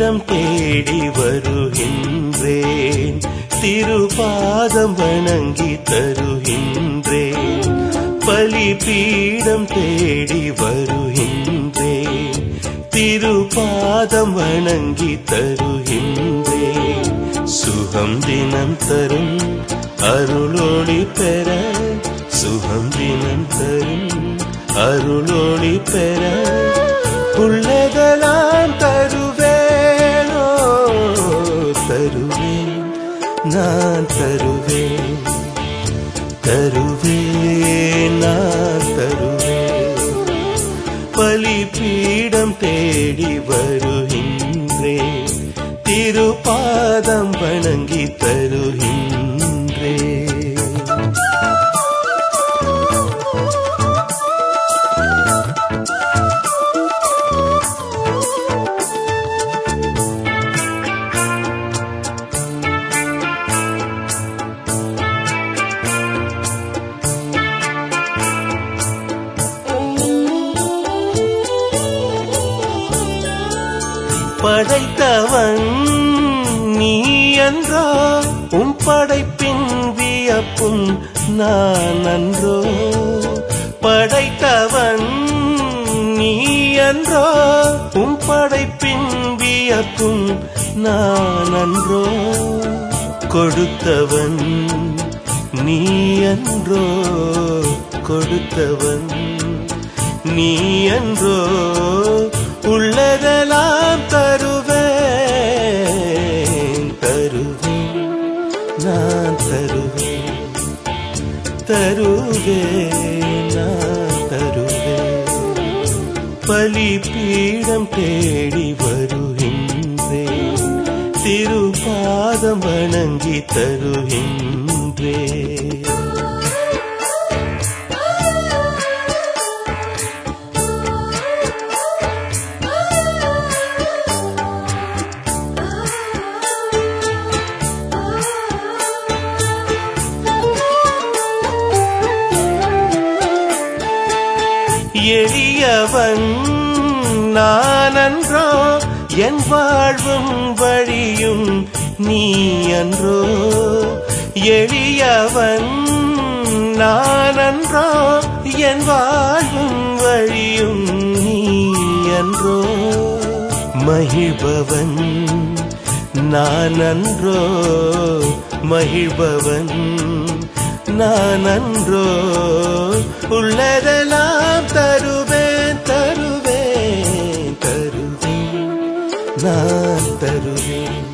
பலிபீடம் தேடி வருகின்றேன் திருபாதம் வணங்கி தருகின்றேன் பலிபீடம் தேடி வருகின்றேன் திருபாதம் வணங்கி தருகின்றேன் சுகம் தினம் தரும் அருளொளி பெற சுகம் தினம் தரும் அருளொளி பெற உள்ளதெல்லாம் தருவேனோ தருவேன் நான் தருவேன் தருவேன் நான் தருவேன் பலிபீடம் தேடி வருகின்றேன் திருப்பாதம் வணங்கி தருகின்றேன் படைத்தவன் நீ என்றோ உன் படைப்பின் வியப்பும் நான் அன்றோ படைத்தவன் நீ என்றோ உன் படைப்பின் வியப்பும் நான் அன்றோ கொடுத்தவன் நீ என்றோ கொடுத்தவன் நீ என்றோ உள்ளதெல்லாம் தருவேன் தருவேன் நான் தருவேன் தருவேன் நான் தருவேன் பலிபீடம் தேடி வருகின்றேன் திருபாதம் வணங்கி தருகின்றேன் எளியவன் நான் அன்றோ என் வாழ்வும் வழியும் நீ அன்றோ எளியவன் நான் அன்றோ என் வாழ்வும் வழியும் நீ அன்றோ மகிழ்பவன் நான் அன்றோ மகிழ்பவன் நான் அன்றோ உள்ளதெல்லாம் தருவேன் தருவேன் தருவேன் நான் தருவேன்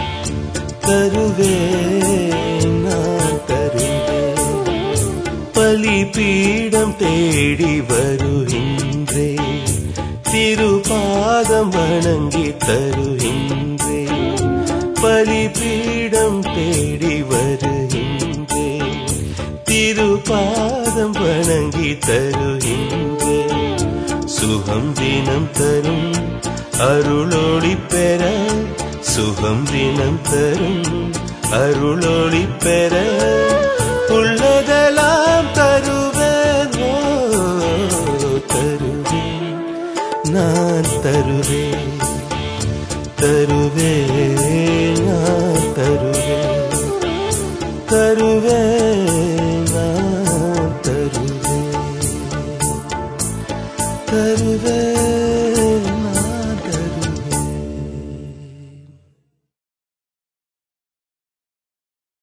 தருவேன் நான் தருவேன் பலிபீடம் தேடி வருகின்றேன் திருபாதம் வணங்கி தருகின்றேன் பலிபீடம் தேடி வருகின்றேன் திருபாதம் வணங்கி தருகின்றேன் சுகம் தினம் தரும் அருளொளி பெற சுகம் தினம் தரும் அருளொளி பெற உள்ளதெல்லாம் தருவேன் ஓ, தருவேன் நான் தருவேன் தருவேன்